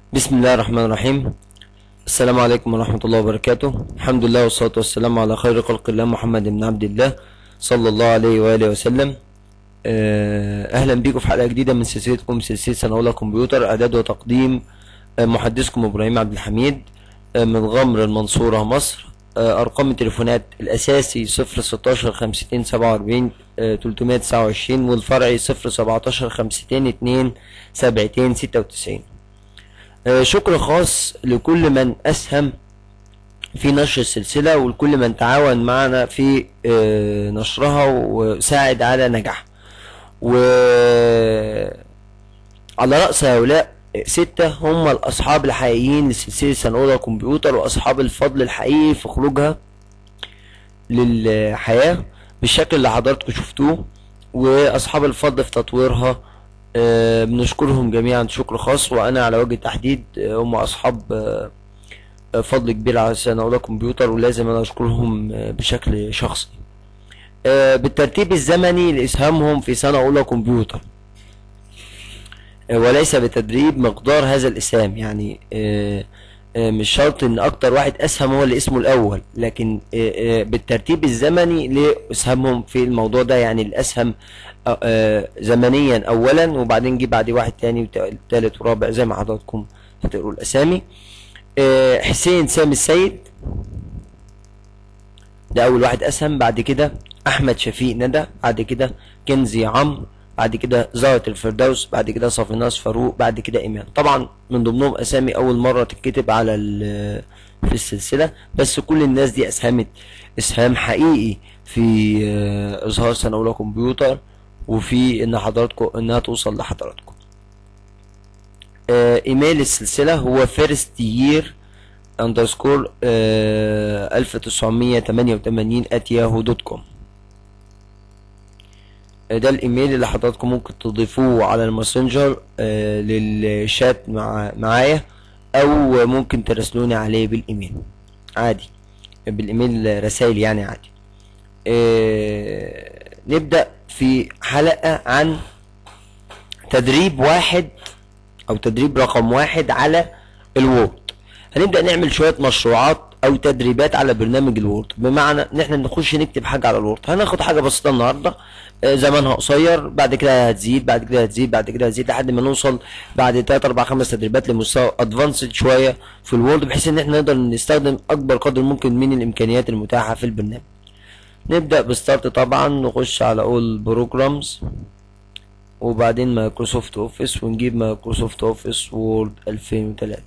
بسم الله الرحمن الرحيم السلام عليكم ورحمة الله وبركاته الحمد لله والصلاة والسلام على خير خلق الله محمد بن عبد الله صلى الله عليه وآله وسلم آه، أهلا بيكم في حلقة جديدة من سلسلتكم سلسلة سنة أولى كمبيوتر إعداد وتقديم آه، محدثكم إبراهيم عبد الحميد آه، من غمر المنصورة مصر آه، أرقام التليفونات الأساسي صفر ستاشر خمستين سبعة وأربعين تلتمية تسعة وعشرين والفرعي صفر سبعتاشر خمستين اتنين سبعتين ستة وتسعين آه، شكر خاص لكل من أسهم في نشر السلسلة ولكل من تعاون معنا في آه، نشرها وساعد على نجاحها و على رأس هؤلاء ستة هم الأصحاب الحقيقيين لسلسلة سنة أولى كمبيوتر وأصحاب الفضل الحقيقي في خروجها للحياة بالشكل اللي حضراتكم شفتوه وأصحاب الفضل في تطويرها آه، بنشكرهم جميعا شكر خاص وأنا على وجه التحديد آه، هم أصحاب آه، آه، فضل كبير على سنة أولى كمبيوتر ولازم أنا أشكرهم آه، بشكل شخصي آه، بالترتيب الزمني لإسهامهم في سنة أولى كمبيوتر آه، وليس بتدريب مقدار هذا الإسهام يعني آه، آه، مش شرط ان اكتر واحد اسهم هو اللي اسمه الاول لكن آه، آه، بالترتيب الزمني لاسهامهم في الموضوع ده يعني الاسهم آه، آه، زمنيا اولا وبعدين جه بعد واحد تاني وتالت ورابع زي ما حضراتكم هتقروا الاسامي آه، حسين سامي السيد ده اول واحد اسهم بعد كده احمد شفيق ندى بعد كده كنزي عمرو بعد كده زهرة الفردوس بعد كده صفيناس فاروق بعد كده ايمان طبعا من ضمنهم اسامي اول مره تتكتب على ال- في السلسله بس كل الناس دي اسهمت اسهام حقيقي في آه، اظهار سنه اولى كمبيوتر وفي ان حضراتكم انها توصل لحضراتكم آه، ايميل السلسله هو فيرست يير اندرسكور 1988 at yahoo دوت كوم ده الايميل اللي حضراتكم ممكن تضيفوه على الماسنجر آه، للشات مع معايا او ممكن تراسلوني عليه بالايميل عادي بالايميل رسائل يعني عادي آه، نبدأ في حلقة عن تدريب واحد او تدريب رقم واحد على الوورد هنبدأ نعمل شوية مشروعات او تدريبات على برنامج الوورد بمعنى ان احنا نخش نكتب حاجة على الوورد هناخد حاجة بسيطة النهاردة آه، زمانها قصير بعد كده هتزيد بعد كده هتزيد بعد كده هتزيد لحد ما نوصل بعد 3 4 5 تدريبات لمستوى ادفانسد شوية في الوورد بحيث ان احنا نقدر نستخدم اكبر قدر ممكن من الامكانيات المتاحة في البرنامج نبدأ بستارت طبعا نخش على اول بروجرامز وبعدين مايكروسوفت اوفيس ونجيب مايكروسوفت اوفيس وورد 2003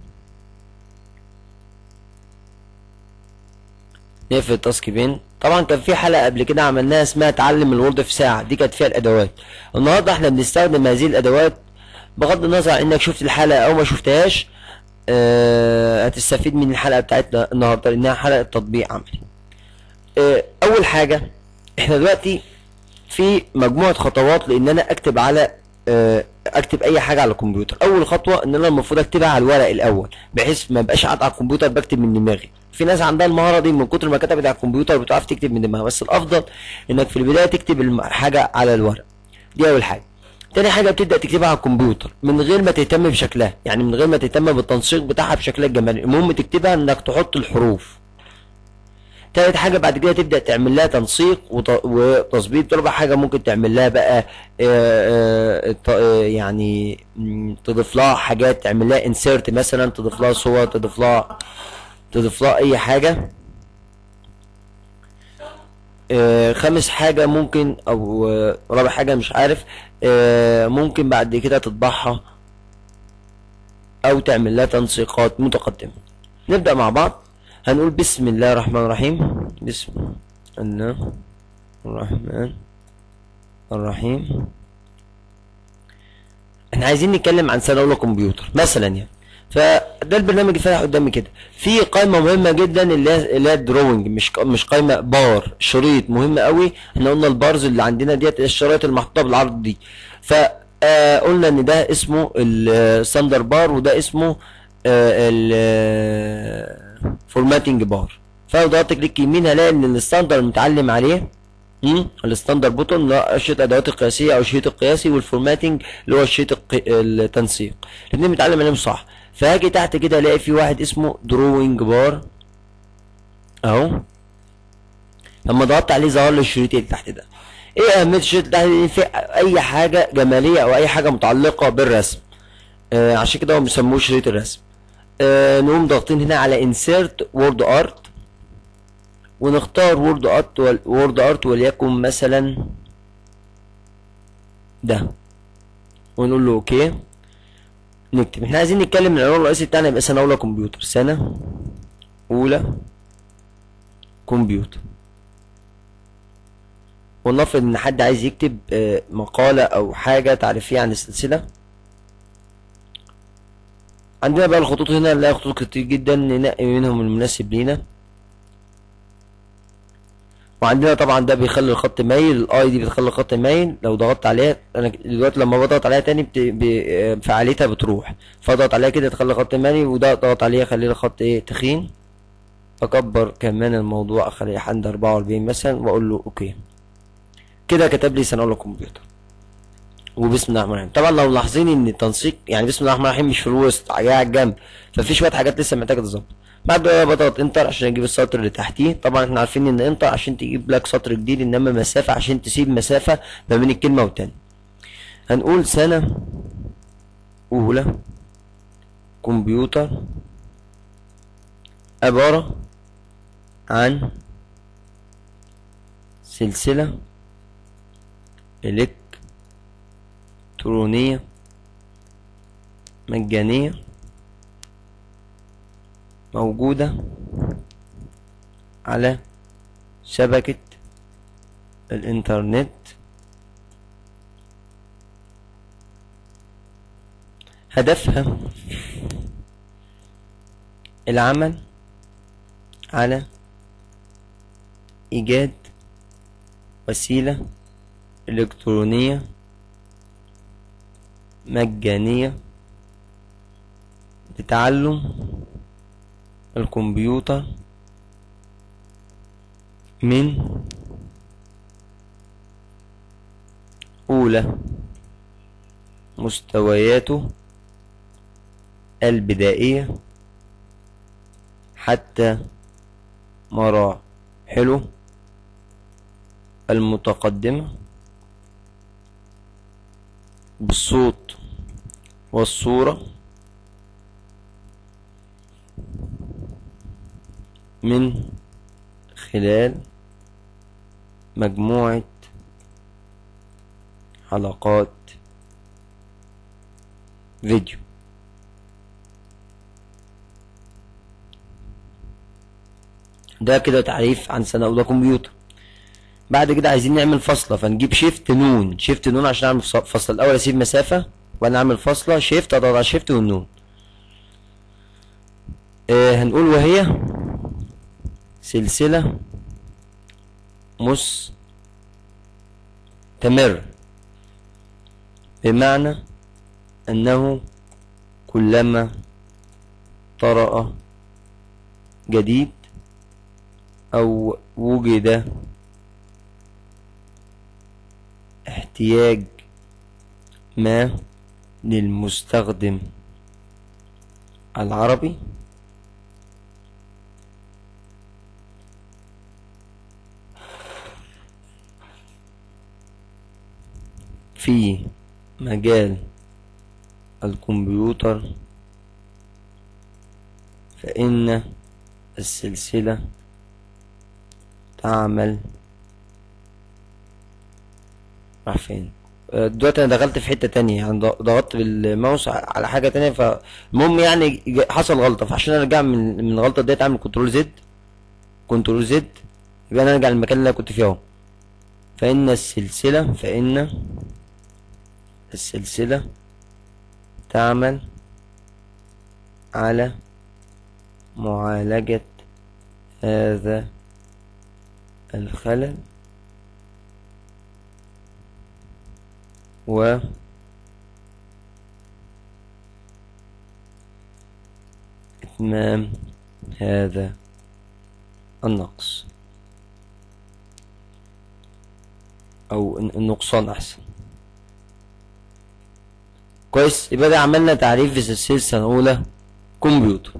نقفل التاسك بين طبعا كان في حلقه قبل كده عملناها اسمها تعلم الوورد في ساعه دي كانت فيها الادوات النهارده احنا بنستخدم هذه الادوات بغض النظر عن انك شفت الحلقه او ما شفتهاش آه هتستفيد من الحلقه بتاعتنا النهارده لانها حلقه تطبيق عملي آه اول حاجه احنا دلوقتي في مجموعه خطوات لان انا اكتب على آه، اكتب اي حاجه على الكمبيوتر اول خطوه ان انا المفروض اكتبها على الورق الاول بحيث ما بقاش قاعد على الكمبيوتر بكتب من دماغي في ناس عندها المهاره دي من كتر ما كتبت على الكمبيوتر بتعرف تكتب من دماغها بس الافضل انك في البدايه تكتب الحاجه على الورق دي اول حاجه تاني حاجه بتبدا تكتبها على الكمبيوتر من غير ما تهتم بشكلها يعني من غير ما تهتم بالتنسيق بتاعها بشكلها الجمالي المهم تكتبها انك تحط الحروف تالت حاجة بعد كده تبدأ تعمل لها تنسيق وت- وتظبيط رابع حاجة ممكن تعمل لها بقى آه، آه، ت- آه، يعني مم، تضيف لها حاجات تعمل لها انسيرت مثلا تضيف لها صور تضيف لها تضيف لها أي حاجة آه، خامس حاجة ممكن أو آه، رابع حاجة مش عارف آه، ممكن بعد كده تطبعها أو تعمل لها تنسيقات متقدمة نبدأ مع بعض هنقول بسم الله الرحمن الرحيم بسم الله الرحمن الرحيم احنا عايزين نتكلم عن سنة أولى كمبيوتر مثلا يعني فده البرنامج اللي فاتح قدامي كده في قائمة مهمة جدا اللي هي اللي هي الدروينج مش ق- مش قائمة بار شريط مهم قوي احنا قلنا البارز اللي عندنا ديت الشرايط المحطوطة بالعرض دي ف آه، قلنا ان ده اسمه الستاندر بار وده اسمه الفورماتنج بار فلو ضغطت كليك يمين هلاقي ان الستاندر المتعلم عليه مم؟ الستاندر بوتون اللي هو شريط الادوات القياسيه او الشريط القياسي والفورماتنج اللي هو الشريط الق- التنسيق الاثنين متعلم عليهم صح فهاجي تحت كده الاقي في واحد اسمه دروينج بار اهو لما ضغطت عليه ظهر لي الشريط اللي تحت ده ايه اهميه الشريط اللي تحت ده في اي حاجه جماليه او اي حاجه متعلقه بالرسم آه عشان كده هم بيسموه شريط الرسم آه نقوم ضاغطين هنا على انسيرت وورد ارت ونختار وورد ارت وورد ارت وليكن مثلا ده ونقول له اوكي نكتب احنا عايزين نتكلم العنوان الرئيسي بتاعنا يبقى سنه اولى كمبيوتر سنه اولى كمبيوتر ولنفرض ان حد عايز يكتب آه، مقالة او حاجة تعريفية عن السلسلة عندنا بقى الخطوط هنا نلاقي خطوط كتير جدا ننقي منهم المناسب لينا وعندنا طبعا ده بيخلي الخط مايل الاي دي بتخلي الخط مايل لو ضغطت عليها انا دلوقتي لما بضغط عليها تاني بت... ب... آه، فعاليتها بتروح فاضغط عليها كده تخلي الخط مايل وده اضغط عليها يخلي الخط ايه تخين اكبر كمان الموضوع اخليه عند 44 مثلا واقول له اوكي كده كتب لي سنه اولى كمبيوتر وبسم الله الرحمن الرحيم طبعا لو ملاحظين ان التنسيق يعني بسم الله الرحمن الرحيم مش في الوسط جاي على الجنب ففي شويه حاجات لسه محتاجه تتظبط بعد ما بضغط انتر عشان اجيب السطر اللي تحتيه طبعا احنا عارفين ان انتر عشان تجيب لك سطر جديد انما مسافه عشان تسيب مسافه ما بين الكلمه والتانيه هنقول سنه اولى كمبيوتر عباره عن سلسله إلكترونية مجانية موجودة على شبكة الإنترنت هدفها العمل على إيجاد وسيلة إلكترونية مجانية لتعلم الكمبيوتر من أولى مستوياته البدائية حتى مراحله المتقدمة بالصوت والصورة من خلال مجموعة حلقات فيديو ده كده تعريف عن سنة أولى كمبيوتر بعد كده عايزين نعمل فاصلة فنجيب شيفت نون شيفت نون عشان اعمل فاصلة الاول اسيب مسافة وانا اعمل فاصلة شيفت اضغط على شيفت والنون آه هنقول وهي سلسلة مستمر بمعنى انه كلما طرأ جديد او وجد احتياج ما للمستخدم العربي في مجال الكمبيوتر فإن السلسلة تعمل راح فين آه، دلوقتي انا دخلت في حته تانية يعني ضغطت بالماوس على حاجه تانية فالمهم يعني حصل غلطه فعشان ارجع من من الغلطه ديت اعمل كنترول زد كنترول زد يبقى انا ارجع للمكان اللي انا كنت فيه اهو فان السلسله فان السلسله تعمل على معالجه هذا الخلل و إتمام هذا النقص أو النقصان أحسن كويس يبقى ده عملنا تعريف في سلسلة سنة أولى كمبيوتر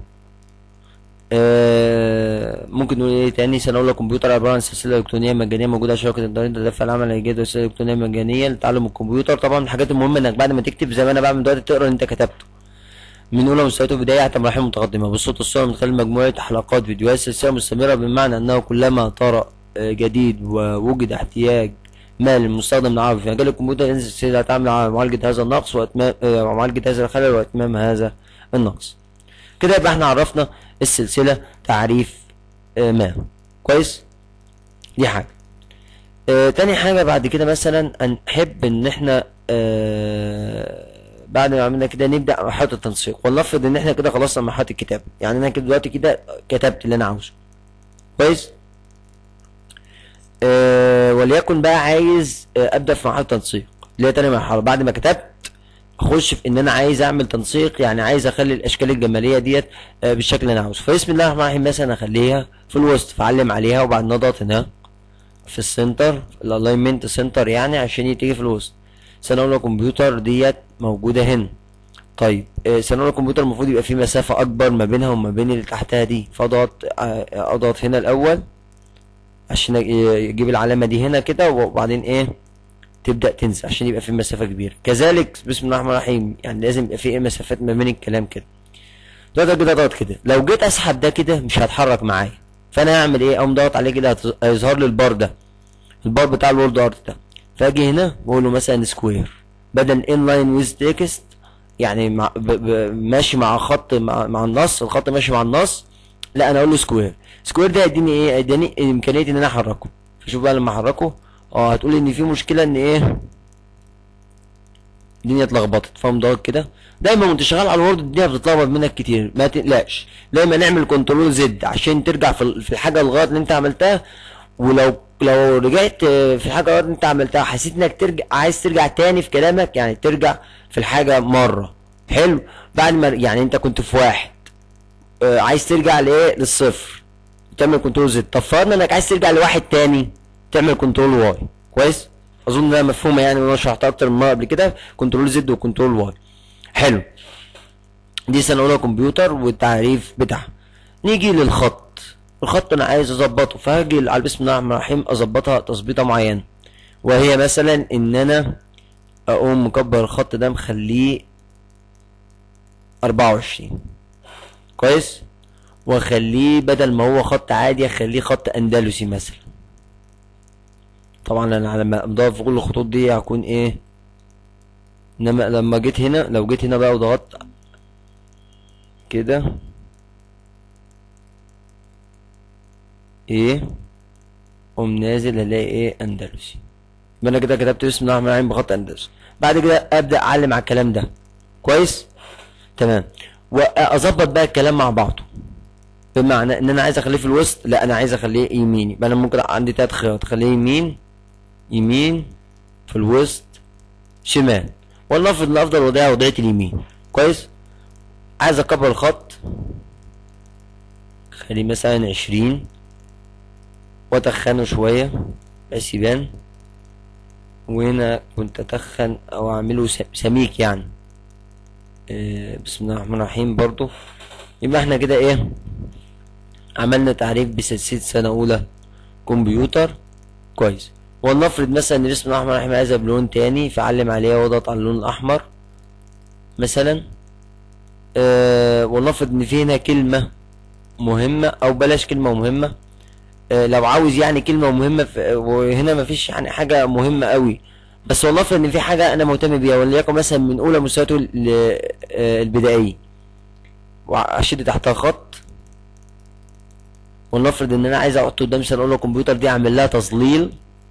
آه ممكن نقول ايه تاني سنة اولى كمبيوتر عبارة عن سلسلة الكترونية مجانية موجودة على شبكة الانترنت تدفع العمل الجيد والسلسلة الالكترونية مجانية لتعلم الكمبيوتر طبعا من الحاجات المهمة انك بعد ما تكتب زي ما انا بعمل دلوقتي تقرا اللي انت كتبته من اولى مستويات البداية حتى مراحل متقدمة بالصوت والصورة من خلال مجموعة حلقات فيديوهات سلسلة مستمرة بمعنى انه كلما طرأ آه، جديد ووجد احتياج ما للمستخدم العربي في مجال الكمبيوتر ينزل سلسلة تعمل على معالجة هذا النقص واتمام آه، ومعالجة هذا الخلل واتمام هذا النقص كده يبقى احنا عرفنا السلسلة تعريف آه، ما كويس دي حاجة آه تاني حاجة بعد كده مثلا نحب ان احنا آه بعد ما عملنا كده نبدأ مرحلة التنسيق ولنفرض ان احنا كده خلصنا مرحلة الكتاب يعني انا كده دلوقتي كده كتبت اللي انا عاوزه كويس آه وليكن بقى عايز آه ابدأ في مرحلة التنسيق اللي هي تاني مرحلة بعد ما كتبت اخش في ان انا عايز اعمل تنسيق يعني عايز اخلي الاشكال الجماليه ديت آه، بالشكل اللي انا عاوزه فبسم الله الرحمن الرحيم مثلا اخليها في الوسط فاعلم عليها وبعدين اضغط هنا في السنتر الالاينمنت سنتر يعني عشان تيجي في الوسط سنه اولى كمبيوتر ديت موجوده هنا طيب آه، سنه اولى كمبيوتر المفروض يبقى في مسافه اكبر ما بينها وما بين اللي تحتها دي فاضغط آه، اضغط هنا الاول عشان يجيب العلامه دي هنا كده وبعدين ايه تبدا تنزل عشان يبقى في مسافه كبيره كذلك بسم الله الرحمن الرحيم يعني لازم يبقى في ايه مسافات ما بين الكلام كده ده كده ضغط كده لو جيت اسحب ده كده مش هيتحرك معايا فانا هعمل ايه اقوم ضغط عليه كده هيظهر لي البار ده البار بتاع الورد ارت ده فاجي هنا واقول له مثلا سكوير بدل ان لاين ويز تكست يعني مع ب ب ماشي مع خط مع, مع النص الخط ماشي مع النص لا انا اقول له سكوير سكوير ده هيديني ايه هيديني امكانيه ان انا احركه فشوف بقى لما احركه اه هتقول ان في مشكله ان ايه الدنيا اتلخبطت فاهم ضغط كده دايما وانت شغال على الوورد الدنيا بتتلخبط منك كتير ما تقلقش دايما نعمل كنترول زد عشان ترجع في الحاجه الغلط اللي انت عملتها ولو لو رجعت في الحاجه الغلط اللي انت عملتها حسيت انك ترجع عايز ترجع تاني في كلامك يعني ترجع في الحاجه مره حلو بعد ما يعني انت كنت في واحد آه، عايز ترجع لايه للصفر تعمل كنترول زد طب فرضنا انك عايز ترجع لواحد تاني تعمل كنترول واي كويس اظن انها مفهومه يعني وانا شرحتها اكتر من مره قبل كده كنترول زد وكنترول واي حلو دي سنه اولى كمبيوتر والتعريف بتاعها نيجي للخط الخط انا عايز اظبطه فهاجي على بسم الله الرحمن الرحيم اظبطها تظبيطه معينه وهي مثلا ان انا اقوم مكبر الخط ده مخليه 24 كويس واخليه بدل ما هو خط عادي اخليه خط اندلسي مثلا طبعا انا لما اضاف كل الخطوط دي هكون ايه انما لما جيت هنا لو جيت هنا بقى وضغطت كده ايه قوم نازل الاقي ايه اندلسي يبقى انا كده كتبت بسم الله الرحمن الرحيم بخط اندلسي بعد كده ابدا اعلم على الكلام ده كويس تمام واظبط بقى الكلام مع بعضه بمعنى ان انا عايز اخليه في الوسط لا انا عايز اخليه يميني يبقى انا ممكن عندي تلات خيارات اخليه يمين يمين في الوسط شمال ولنفرض ان افضل وضعيه وضعيه اليمين كويس عايز اكبر الخط خليه مثلا عشرين واتخنه شوية بس يبان وهنا كنت اتخن او اعمله سميك يعني إيه بسم الله الرحمن الرحيم برضو يبقى احنا كده ايه عملنا تعريف بسلسلة سنة اولى كمبيوتر كويس ولنفرض مثلا ان الاسم الاحمر احنا عايزها بلون تاني فعلم عليها واضغط على اللون الاحمر مثلا أه ولنفرض ان في هنا كلمة مهمة او بلاش كلمة مهمة أه لو عاوز يعني كلمة مهمة وهنا مفيش يعني حاجة مهمة قوي بس ولنفرض ان في حاجة انا مهتم بيها وليكن مثلا من اولى مستوياته آه، البدائية واشد تحتها خط ولنفرض ان انا عايز احط قدام سنة اولى كمبيوتر دي اعمل لها تظليل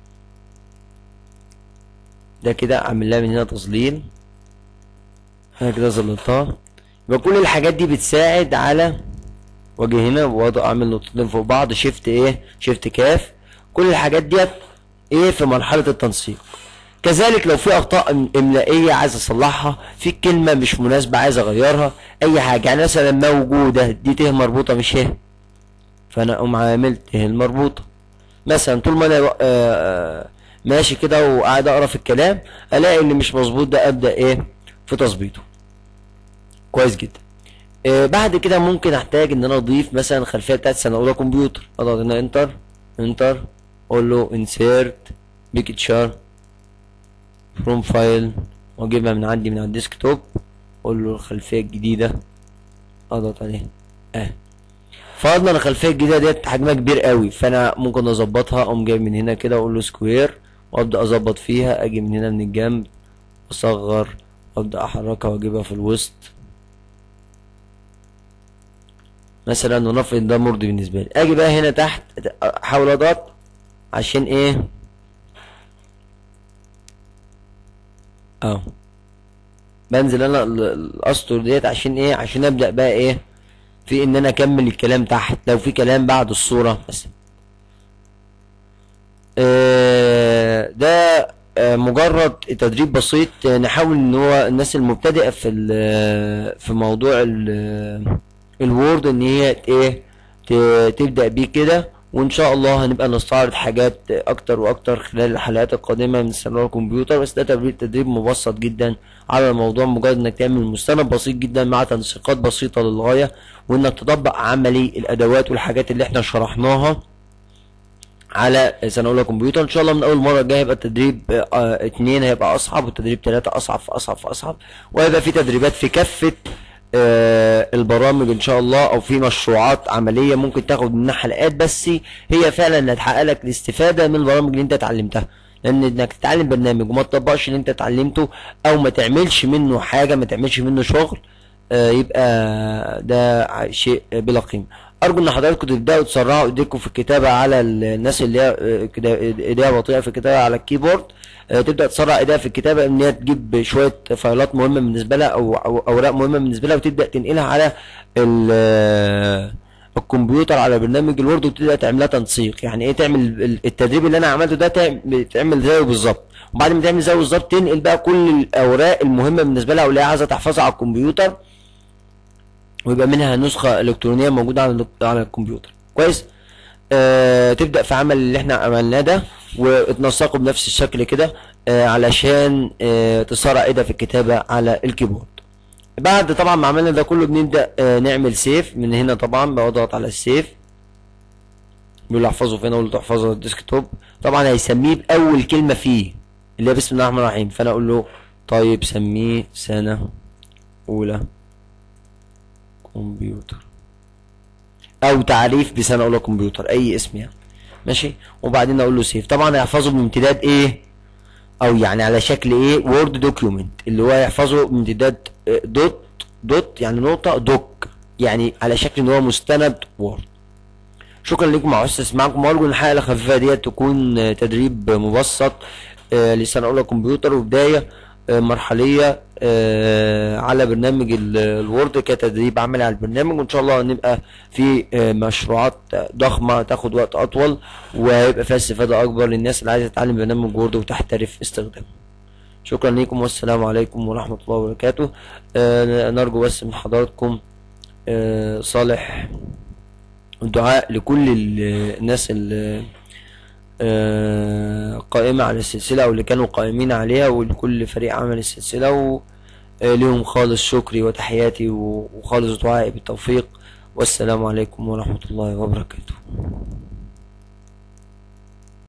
ده كده اعمل لها من هنا تظليل انا كده ظللتها يبقى كل الحاجات دي بتساعد على واجي هنا واضع اعمل نقطتين فوق بعض شيفت ايه شيفت كاف كل الحاجات ديت ايه في مرحله التنسيق كذلك لو في اخطاء املائيه عايز اصلحها في كلمه مش مناسبه عايز اغيرها اي حاجه يعني مثلا موجوده دي ته مربوطه مش ه فانا اقوم عامل ته المربوطه مثلا طول ما انا آآ آآ ماشي كده وقاعد اقرا في الكلام الاقي اللي مش مظبوط ده ابدا ايه في تظبيطه كويس جدا آه بعد كده ممكن احتاج ان انا اضيف مثلا خلفيه بتاعت سنه اولى كمبيوتر اضغط هنا انتر انتر اقول له انسيرت بيكتشر فروم فايل واجيبها من عندي من على الديسكتوب اقول له الخلفيه الجديده اضغط عليها اه فرضنا ان الخلفيه الجديده ديت حجمها كبير قوي فانا ممكن اظبطها اقوم جاي من هنا كده اقول له سكوير وابدا اظبط فيها اجي من هنا من الجنب اصغر وابدا احركها واجيبها في الوسط مثلا ونفرض ده مرضي بالنسبه لي اجي بقى هنا تحت احاول اضغط عشان ايه اهو بنزل انا ال- الاسطر ديت عشان ايه عشان ابدا بقى ايه في ان انا اكمل الكلام تحت لو في كلام بعد الصوره مثلا آه، ده آه، مجرد تدريب بسيط آه، نحاول ان هو الناس المبتدئه في ال- في موضوع ال- الوورد ان هي ت- ايه ت- تبدا بيه كده وان شاء الله هنبقى نستعرض حاجات اكتر واكتر خلال الحلقات القادمه من سنوات الكمبيوتر بس ده تدريب تدريب مبسط جدا على الموضوع مجرد انك تعمل مستند بسيط جدا مع تنسيقات بسيطه للغايه وانك تطبق عملي الادوات والحاجات اللي احنا شرحناها على سنة أولى كمبيوتر إن شاء الله من أول مرة الجاية هيبقى التدريب آه اتنين هيبقى أصعب والتدريب تلاتة أصعب في أصعب في أصعب وهيبقى في تدريبات في كافة آه البرامج إن شاء الله أو في مشروعات عملية ممكن تاخد منها حلقات بس هي فعلا اللي هتحقق لك الاستفادة من البرامج اللي أنت اتعلمتها لأن إنك تتعلم برنامج وما تطبقش اللي أنت اتعلمته أو ما تعملش منه حاجة ما تعملش منه شغل آه، يبقى ده ع- شيء بلا قيمة ارجو ان حضراتكم تبداوا تسرعوا ايديكم في الكتابه على ال- الناس اللي هي آه، كده ايديها بطيئه في الكتابه على الكيبورد آه، تبدا تسرع ايديها في الكتابه ان هي تجيب شويه فايلات مهمه بالنسبه لها او او اوراق مهمه بالنسبه لها وتبدا تنقلها على ال- آه، الكمبيوتر على برنامج الوورد وتبدا تعملها تنسيق يعني ايه تعمل ال- التدريب اللي انا عملته ده تعمل تعمل زيه بالظبط وبعد ما تعمل زيه بالظبط تنقل بقى كل الاوراق المهمه بالنسبه لها واللي هي عايزه تحفظها على الكمبيوتر ويبقى منها نسخة إلكترونية موجودة على الإلك- على الكمبيوتر كويس آه تبدأ في عمل اللي احنا عملناه ده وتنسقه بنفس الشكل كده آه علشان آه تسرع ايدها في الكتابة على الكيبورد بعد طبعا ما عملنا ده كله بنبدأ آه نعمل سيف من هنا طبعا بضغط على السيف بيقول لي احفظه فين اقول له تحفظه على الديسكتوب طبعا هيسميه بأول كلمة فيه اللي هي بسم الله الرحمن الرحيم فانا اقول له طيب سميه سنة أولى كمبيوتر او تعريف بسنه اولى كمبيوتر اي اسم يعني ماشي وبعدين اقول له سيف طبعا هيحفظه بامتداد ايه او يعني على شكل ايه وورد دوكيومنت اللي هو هيحفظه بامتداد آه، دوت دوت يعني نقطه دوك يعني على شكل ان هو مستند وورد شكرا لكم على حسن استماعكم وارجو ان الحلقه الخفيفه ديت تكون آه، تدريب مبسط آه، لسنه اولى كمبيوتر وبدايه آه، مرحليه آه، على برنامج ال- الوورد كتدريب عملي على البرنامج وان شاء الله نبقى في آه، مشروعات ضخمه تاخد وقت اطول وهيبقى فيها استفاده اكبر للناس اللي عايزه تتعلم برنامج وورد وتحترف استخدامه شكرا لكم والسلام عليكم ورحمه الله وبركاته آه، نرجو بس من حضراتكم آه، صالح الدعاء لكل ال- الناس اللي آه، قائمة على السلسلة أو اللي كانوا قائمين عليها ولكل فريق عمل السلسلة وليهم خالص شكري وتحياتي و- وخالص دعائي بالتوفيق والسلام عليكم ورحمة الله وبركاته